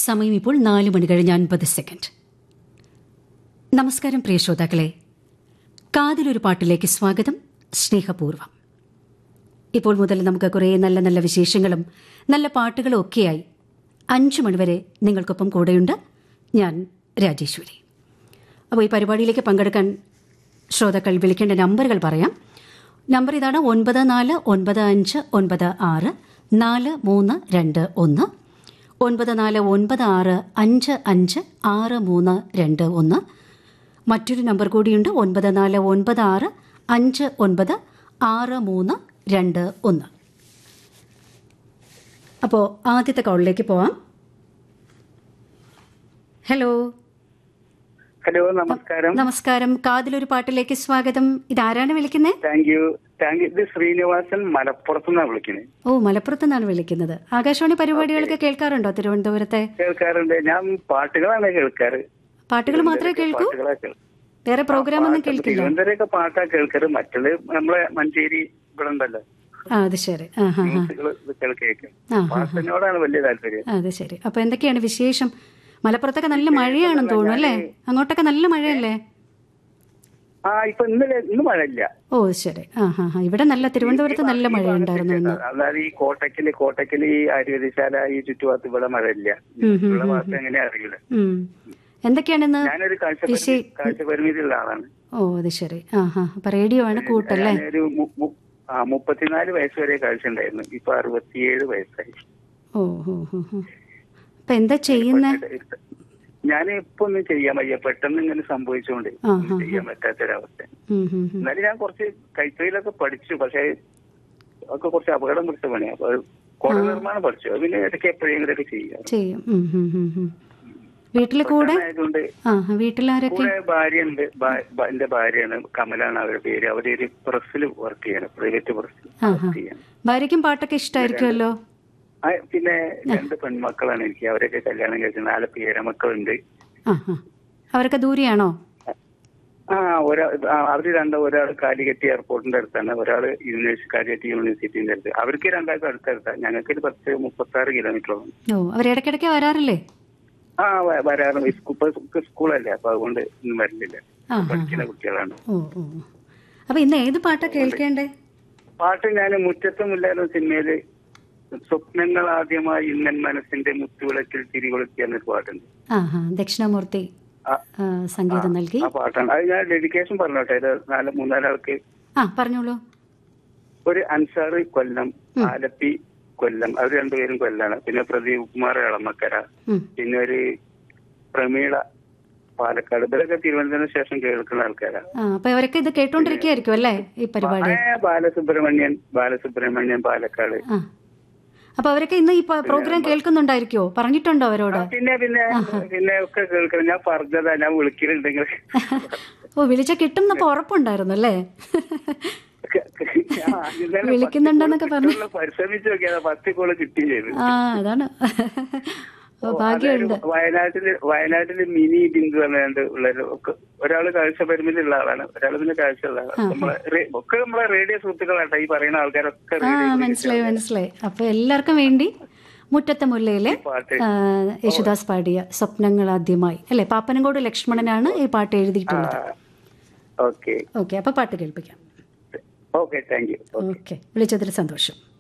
സമയം ഇപ്പോൾ നാല് മണി കഴിഞ്ഞ് അൻപത് സെക്കൻഡ് നമസ്കാരം പ്രിയ ശ്രോതാക്കളെ കാതിലൊരു പാട്ടിലേക്ക് സ്വാഗതം സ്നേഹപൂർവ്വം ഇപ്പോൾ മുതൽ നമുക്ക് കുറേ നല്ല നല്ല വിശേഷങ്ങളും നല്ല പാട്ടുകളും ഒക്കെയായി അഞ്ചു മണിവരെ നിങ്ങൾക്കൊപ്പം കൂടെയുണ്ട് ഞാൻ രാജേശ്വരി അപ്പോൾ ഈ പരിപാടിയിലേക്ക് പങ്കെടുക്കാൻ ശ്രോതാക്കൾ വിളിക്കേണ്ട നമ്പറുകൾ പറയാം നമ്പർ ഇതാണ് ഒൻപത് നാല് ഒൻപത് അഞ്ച് ഒൻപത് ആറ് നാല് മൂന്ന് രണ്ട് ഒന്ന് ഒൻപത് നാല് ഒൻപത് ആറ് അഞ്ച് അഞ്ച് ആറ് മൂന്ന് രണ്ട് ഒന്ന് മറ്റൊരു നമ്പർ കൂടിയുണ്ട് ഒൻപത് നാല് ഒൻപത് ആറ് അഞ്ച് ഒൻപത് ആറ് മൂന്ന് രണ്ട് ഒന്ന് അപ്പോൾ ആദ്യത്തെ കോളിലേക്ക് പോവാം ഹലോ ഹലോ നമസ്കാരം നമസ്കാരം കാതിലൊരു പാട്ടിലേക്ക് സ്വാഗതം ഇതാരാണ് വിളിക്കുന്നത് താങ്ക് യു താങ്ക് യു ഇത് ശ്രീനിവാസൻ മലപ്പുറത്ത് നിന്നാണ് വിളിക്കുന്നത് ഓ മലപ്പുറത്ത് നിന്നാണ് വിളിക്കുന്നത് ആകാശവാണി പരിപാടികളൊക്കെ കേൾക്കാറുണ്ടോ തിരുവനന്തപുരത്തെ കേൾക്കാറുണ്ട് ഞാൻ പാട്ടുകളാണ് കേൾക്കാറ് പാട്ടുകൾ മാത്രമേ കേൾക്കൂ പാട്ടുകളാ കേൾ- വേറെ പ്രോഗ്രാം ഒന്നും പാട്ട് കേൾക്കില്ല തിരുവനന്തപുരമൊക്കെ പാട്ടാ കേൾക്കാറ് മറ്റുള്ള നമ്മളെ മഞ്ചേരി ഇവിടെ ഉണ്ടല്ലോ ആ അത് ശരി ആ ഹാ ഹാ മ്യൂസിക്കുകൾ ഇതൊക്കെ കേൾക്കും ആ ഹാ പാട്ടിനോടാണ് വലിയ താല്പര്യം അത് ശരി അപ്പൊ എന്തൊക്കെയാണ് വിശേഷം മലപ്പുറത്തൊക്കെ നല്ല മഴയാണെന്ന് തോന്നുന്നു അല്ലേ അങ്ങോട്ടൊക്കെ നല്ല മഴയല്ലേ ആ ഇപ്പൊ ഇന്നലെ ഇന്ന് മഴയില്ല ഓ ശരി ആ ഹാ ഹാ ഇവിടെ നല്ല തിരുവനന്തപുരത്ത് നല്ല മഴയുണ്ടായിരുന്നു ഇന്ന് അതായത് ഈ കോട്ടക്കല് കോട്ടക്കല് ഈ ആയുർവേദശാല ഈ ചുറ്റുഭാഗത്ത് ഇവിടെ മഴയില്ല ഉം, ഉം, ഉള്ള ഭാഗത്ത് എങ്ങനെയാ അറിയില്ല ഉം. എന്തൊക്കെയാണ് ഇന്ന് ഞാനൊരു കാഴ്ച കാഴ്ചപരിമിതിയുള്ള ആളാണ് ഓ അത് ശരി ആ ഹാ അപ്പൊ റേഡിയോ ആണ് കൂട്ടല്ലേ ഞാനൊരു മു- മു- ആ മുപ്പത്തിനാല് വയസ്സ് വരെ കാഴ്ച ഉണ്ടായിരുന്നു ഇപ്പൊ അറുപത്തിയേഴ് വയസ്സായി ഓ ഹോ ഹോ ഹോ അപ്പൊ എന്താ ചെയ്യുന്നേ ഞാൻ ഇപ്പൊ ഒന്നും ചെയ്യാൻ വയ്യ പെട്ടെന്ന് ഇങ്ങനെ സംഭവിച്ചുകൊണ്ട് ആ, ഒന്നും ചെയ്യാൻ പറ്റാത്തൊരവസ്ഥ ഉം, ഉം, ഉം. എന്നാലും ഞാൻ കുറച്ച് കൈത്തൊഴിലൊക്കെ പഠിച്ചു പക്ഷെ ഒക്കെ കുറച്ച് അപകടം പിടിച്ച പണിയാ അപ്പൊ കുട നിർമ്മാണം പഠിച്ചു അത് പിന്നെ ഇടയ്ക്ക് എപ്പോഴെങ്കിലും ഒക്കെ ചെയ്യാം ചെയ്യും ഉം, ഉം, ഉം, ഉം. വീട്ടില് കൂടെ ആയതുകൊണ്ട് ആ വീട്ടിലാരൊക്കെ കൂടെ ഭാര്യയുണ്ട് ഭാ- ഭ- എന്റെ ഭാര്യയാണ് കമലാണ് അവരുടെ പേര് അവരൊരു പ്രസ്സിൽ വർക്ക് ചെയ്യണം പ്രൈവറ്റ് പ്രസ്സിൽ ആ ഹാ വർക്ക് ചെയ്യണം ഭാര്യയ്ക്കും പാട്ടൊക്കെ ഇഷ്ടമായിരിക്കുമല്ലോ ആ, പിന്നെ രണ്ട് പെൺമക്കളാണ് എനിക്ക് അവരൊക്കെ കല്യാണം കഴിച്ചു നാല് പേരമക്കളുണ്ട് ആ ആ അവരൊക്കെ ദൂരെയാണോ ആ ഒരാ ആ, അവര് രണ്ട് ഒരാൾ കാലിക്കറ്റ് എയർപോർട്ടിന്റെ അടുത്താണ് ഒരാൾ യൂണിവേഴ്സിറ്റി കാലിക്കറ്റ് യൂണിവേഴ്സിറ്റിന്റെ അടുത്ത് അവർക്ക് രണ്ടാൾക്കും അടുത്തടുത്താണ് ഞങ്ങൾക്ക് ഒരു പത്ത് മുപ്പത്തി ആറ് കിലോമീറ്ററോളം ഓ അവരിടയ്ക്കിടയ്ക്ക് വരാറില്ലേ ആ വ- വരാറുണ്ട് സ്കൂ- ഇപ്പൊ സ്കൂളല്ലേ അപ്പൊ അതുകൊണ്ട് ഒന്നും വരില്ല ആ ആ പഠിക്കുന്ന കുട്ടികളാണ് ഓ ഓ ഓ. അപ്പൊ ഇന്ന് ഏത് പാട്ടാ കേൾക്കേണ്ടേ പാട്ട് ഞാൻ മുറ്റത്തുമില്ലായിരുന്നു സിനിമയില് സ്വപ്നങ്ങൾ ആദ്യമായി ഇന്നൻ മനസ്സിന്റെ മുത്തുവിളക്കിൽ തിരികൊളുത്തിയ എന്നൊരു പാട്ടുണ്ട് ആ ഹാ ദക്ഷിണാമൂർത്തി ആ, ആ, സംഗീതം നൽകി ആ പാട്ടാണ് അത് ഞാൻ ഡെഡിക്കേഷൻ പറഞ്ഞോട്ടെ ഇത് നാല് മൂന്നാലാൾക്ക് ആ പറഞ്ഞോളൂ ഒരു അൻസാറ് കൊല്ലം ആലപ്പി കൊല്ലം അവർ രണ്ടുപേരും കൊല്ലാണ് പിന്നെ പ്രദീപ് കുമാർ എളമക്കര ഉം. പിന്നെ ഒരു പ്രമീള പാലക്കാട് ഇവരൊക്കെ തിരുവനന്തപുരം ശേഷം കേൾക്കുന്ന ആൾക്കാരാണ് ആ അപ്പൊ അവരൊക്കെ ഇത് കേട്ടോണ്ടിരിക്കുകയായിരിക്കും അല്ലേ ഈ പരിപാടി ഏ, ബാലസുബ്രഹ്മണ്യൻ ബാലസുബ്രഹ്മണ്യൻ പാലക്കാട് ആ അപ്പൊ അവരൊക്കെ ഇന്ന് ഈ പ- പ്രോഗ്രാം കേൾക്കുന്നുണ്ടായിരിക്കോ പറഞ്ഞിട്ടുണ്ടോ അവരോട് പിന്നെ പിന്നെ പിന്നെ ഒക്കെ കേൾക്കണം ഞാൻ പറഞ്ഞതാ ഞാൻ വിളിക്കലുണ്ടെങ്കിൽ ഓ വിളിച്ച കിട്ടുന്നപ്പോ ഉറപ്പുണ്ടായിരുന്നു അല്ലേ ആ, ഇന്നലെ വിളിക്കുന്നുണ്ടെന്നൊക്കെ പറഞ്ഞു പത്ത് കോള് പരിശ്രമിച്ചു നോക്കിയതാ പത്ത് കോള് കിട്ടി ചെയ്തു ആ അതാണ് ഓ ഭാഗ്യമുണ്ട് അതായത് വയനാട്ടില് വയനാട്ടില് മിനി ബിന്ദു എന്നുകൊണ്ട് ഉള്ളൊരു ഒക്കെ ഒരാള് കാഴ്ച പരിമിതിയുള്ള ആളാണ് ഒരാള് പിന്നെ കാഴ്ച ഉള്ള ആളാണ് നമ്മളെ റേ- ഒക്കെ നമ്മളെ റേഡിയോ സുഹൃത്തുക്കളാട്ടെ ഈ പറയുന്ന ആൾക്കാരൊക്കെ ആ റേഡിയോ മനസ്സിലായി മനസ്സിലായി അപ്പൊ എല്ലാവർക്കും വേണ്ടി മുറ്റത്തെ മുല്ലയിലെ പാട്ട് ആ, യേശുദാസ് പാടിയ സ്വപ്നങ്ങൾ ആദ്യമായി അല്ലെ പാപ്പനങ്കോട് ലക്ഷ്മണനാണ് ഈ പാട്ട് എഴുതിയിട്ടുള്ളത് ഓക്കെ ഓക്കെ അപ്പൊ പാട്ട് കേൾപ്പിക്കാം ഓക്കെ താങ്ക് യു ഓക്കെ വിളിച്ചതിൽ സന്തോഷം